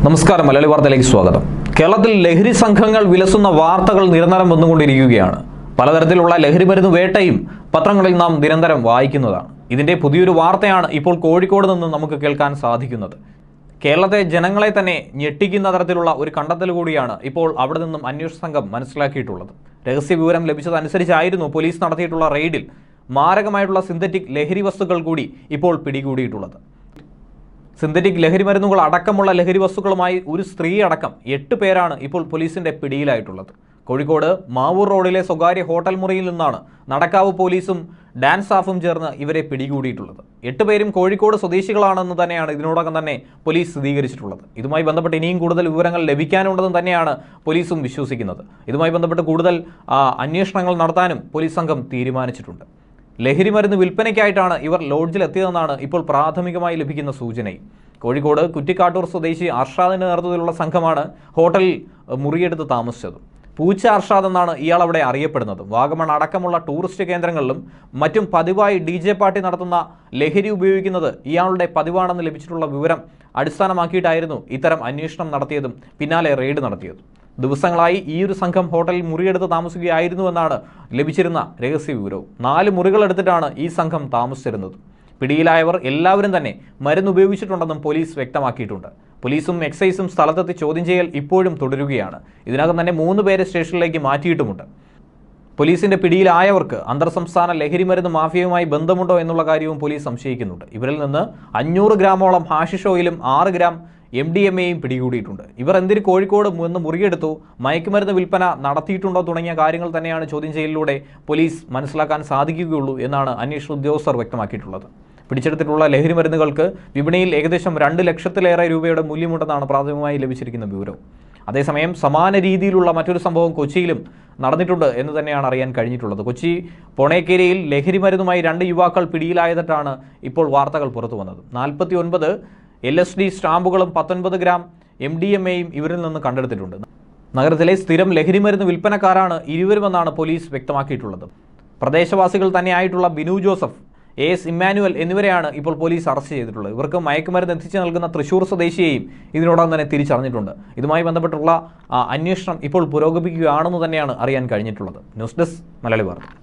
നമസ്കാരം മലയാളി വാർത്തയിലേക്ക് സ്വാഗതം കേരളത്തിൽ ലഹരി സംഘങ്ങൾ വിലസുന്ന വാർത്തകൾ നിരന്തരം വന്നുകൊണ്ടിരിക്കുകയാണ് പലതരത്തിലുള്ള ലഹരി മരുന്ന് വേട്ടയും പത്രങ്ങളിൽ നാം നിരന്തരം വായിക്കുന്നതാണ് ഇതിന്റെ പുതിയൊരു വാർത്തയാണ് ഇപ്പോൾ കോഴിക്കോട് നിന്ന് നമുക്ക് കേൾക്കാൻ സാധിക്കുന്നത് കേരളത്തെ ജനങ്ങളെ തന്നെ ഞെട്ടിക്കുന്ന തരത്തിലുള്ള ഒരു കണ്ടെത്തൽ കൂടിയാണ് ഇപ്പോൾ അവിടെ നിന്നും അന്വേഷണ സംഘം മനസ്സിലാക്കിയിട്ടുള്ളത് രഹസ്യ വിവരം ലഭിച്ചതനുസരിച്ചായിരുന്നു പോലീസ് നടത്തിയിട്ടുള്ള റെയ്ഡിൽ മാരകമായിട്ടുള്ള സിന്തറ്റിക് ലഹരി വസ്തുക്കൾ കൂടി ഇപ്പോൾ പിടികൂടിയിട്ടുള്ളത് സിന്തറ്റിക് ലഹരി മരുന്നുകൾ അടക്കമുള്ള ലഹരി വസ്തുക്കളുമായി ഒരു സ്ത്രീ അടക്കം എട്ട് പേരാണ് ഇപ്പോൾ പോലീസിന്റെ പിടിയിലായിട്ടുള്ളത് കോഴിക്കോട് മാവൂർ റോഡിലെ സ്വകാര്യ ഹോട്ടൽ മുറിയിൽ നിന്നാണ് നടക്കാവ് പോലീസും ഡാൻസ് സ്റ്റാഫും ചേർന്ന് ഇവരെ പിടികൂടിയിട്ടുള്ളത് എട്ട് പേരും കോഴിക്കോട് സ്വദേശികളാണെന്ന് തന്നെയാണ് ഇതിനോടകം തന്നെ പോലീസ് സ്ഥിരീകരിച്ചിട്ടുള്ളത് ഇതുമായി ബന്ധപ്പെട്ട് ഇനിയും കൂടുതൽ വിവരങ്ങൾ ലഭിക്കാനുണ്ടെന്ന് തന്നെയാണ് പോലീസും വിശ്വസിക്കുന്നത് ഇതുമായി ബന്ധപ്പെട്ട് കൂടുതൽ ആ, അന്വേഷണങ്ങൾ നടത്താനും പോലീസ് സംഘം തീരുമാനിച്ചിട്ടുണ്ട് ലഹരി മരുന്ന് വിൽപ്പനയ്ക്കായിട്ടാണ് ഇവർ ലോഡ്ജിൽ എത്തിയതെന്നാണ് ഇപ്പോൾ പ്രാഥമികമായി ലഭിക്കുന്ന സൂചനയും കോഴിക്കോട് കുറ്റിക്കാട്ടൂർ സ്വദേശി അർഷാദിന്റെ നേതൃത്വത്തിലുള്ള സംഘമാണ് ഹോട്ടലിൽ അഹ്, മുറിയെടുത്ത് താമസിച്ചത് പൂച്ച അർഷാദ് എന്നാണ് ഇയാൾ അവിടെ അറിയപ്പെടുന്നത് വാഗമൺ അടക്കമുള്ള ടൂറിസ്റ്റ് കേന്ദ്രങ്ങളിലും മറ്റും പതിവായി ഡി ജെ പാർട്ടി നടത്തുന്ന ലഹരി ഉപയോഗിക്കുന്നത് ഇയാളുടെ പതിവാണെന്ന് ലഭിച്ചിട്ടുള്ള വിവരം അടിസ്ഥാനമാക്കിയിട്ടായിരുന്നു ഇത്തരം അന്വേഷണം നടത്തിയതും പിന്നാലെ റെയ്ഡ് നടത്തിയതും ദിവസങ്ങളായി ഈ ഒരു സംഘം ഹോട്ടലിൽ മുറിയെടുത്ത് താമസിക്കുകയായിരുന്നുവെന്നാണ് ലഭിച്ചിരുന്ന രഹസ്യ വിവരവും നാല് മുറികൾ എടുത്തിട്ടാണ് ഈ സംഘം താമസിച്ചിരുന്നത് പിടിയിലായവർ എല്ലാവരും തന്നെ മരുന്ന് ഉപയോഗിച്ചിട്ടുണ്ടെന്നും പോലീസ് വ്യക്തമാക്കിയിട്ടുണ്ട് പോലീസും എക്സൈസും സ്ഥലത്തെത്തി ചോദ്യം ചെയ്യൽ ഇപ്പോഴും തുടരുകയാണ് ഇതിനകം തന്നെ മൂന്ന് പേരെ സ്റ്റേഷനിലേക്ക് മാറ്റിയിട്ടുമുണ്ട് പോലീസിന്റെ പിടിയിലായവർക്ക് അന്തർ സംസ്ഥാന ലഹരി മരുന്ന് മാഫിയയുമായി ബന്ധമുണ്ടോ എന്നുള്ള കാര്യവും പോലീസ് സംശയിക്കുന്നുണ്ട് ഇവരിൽ നിന്ന് അഞ്ഞൂറ് ഗ്രാമോളം ഹാഷിഷ് ഓയിലും ആറ് ഗ്രാം എം ഡി എം എയും പിടികൂടിയിട്ടുണ്ട് ഇവർ എന്തിന് കോഴിക്കോട് നിന്ന് മുറിയെടുത്തു മയക്കുമരുന്ന് വിൽപ്പന നടത്തിയിട്ടുണ്ടോ തുടങ്ങിയ കാര്യങ്ങൾ തന്നെയാണ് ചോദ്യം ചെയ്യലിലൂടെ പോലീസ് മനസ്സിലാക്കാൻ സാധിക്കുകയുള്ളൂ എന്നാണ് അന്വേഷണ ഉദ്യോഗസ്ഥർ വ്യക്തമാക്കിയിട്ടുള്ളത് പിടിച്ചെടുത്തിട്ടുള്ള ലഹരി മരുന്നുകൾക്ക് വിപണിയിൽ ഏകദേശം രണ്ട് ലക്ഷത്തിലേറെ രൂപയുടെ മൂല്യമുണ്ടെന്നാണ് പ്രാഥമികമായി ലഭിച്ചിരിക്കുന്ന വിവരം അതേസമയം സമാന രീതിയിലുള്ള മറ്റൊരു സംഭവം കൊച്ചിയിലും നടന്നിട്ടുണ്ട് എന്ന് തന്നെയാണ് അറിയാൻ കഴിഞ്ഞിട്ടുള്ളത് കൊച്ചി പൊണേക്കേരിയിൽ ലഹരി മരുന്നുമായി രണ്ട് യുവാക്കൾ പിടിയിലായതായിട്ടാണ് ഇപ്പോൾ വാർത്തകൾ പുറത്തു വന്നത് നാൽപ്പത്തി ഒൻപത് എൽ എസ് ഡി സ്റ്റാമ്പുകളും പത്തൊൻപത് ഗ്രാം എം ഡി എം എയും ഇവരിൽ നിന്ന് കണ്ടെടുത്തിട്ടുണ്ട് നഗരത്തിലെ സ്ഥിരം ലഹരി മരുന്ന് വിൽപ്പനക്കാരാണ് ഇരുവരുമെന്നാണ് പോലീസ് വ്യക്തമാക്കിയിട്ടുള്ളത് പ്രദേശവാസികൾ തന്നെയായിട്ടുള്ള ബിനു ജോസഫ് എ എസ് ഇമ്മാനുവൽ എന്നിവരെയാണ് ഇപ്പോൾ പോലീസ് അറസ്റ്റ് ചെയ്തിട്ടുള്ളത് ഇവർക്ക് മയക്കുമരുന്ന് എത്തിച്ചു നൽകുന്ന തൃശൂർ സ്വദേശിയെയും ഇതിനോടകം തന്നെ തിരിച്ചറിഞ്ഞിട്ടുണ്ട് ഇതുമായി ബന്ധപ്പെട്ടുള്ള ആ, അന്വേഷണം ഇപ്പോൾ പുരോഗമിക്കുകയാണെന്ന് തന്നെയാണ് അറിയാൻ കഴിഞ്ഞിട്ടുള്ളത് ന്യൂസ് ഡെസ്ക് മലയാളി വാർത്ത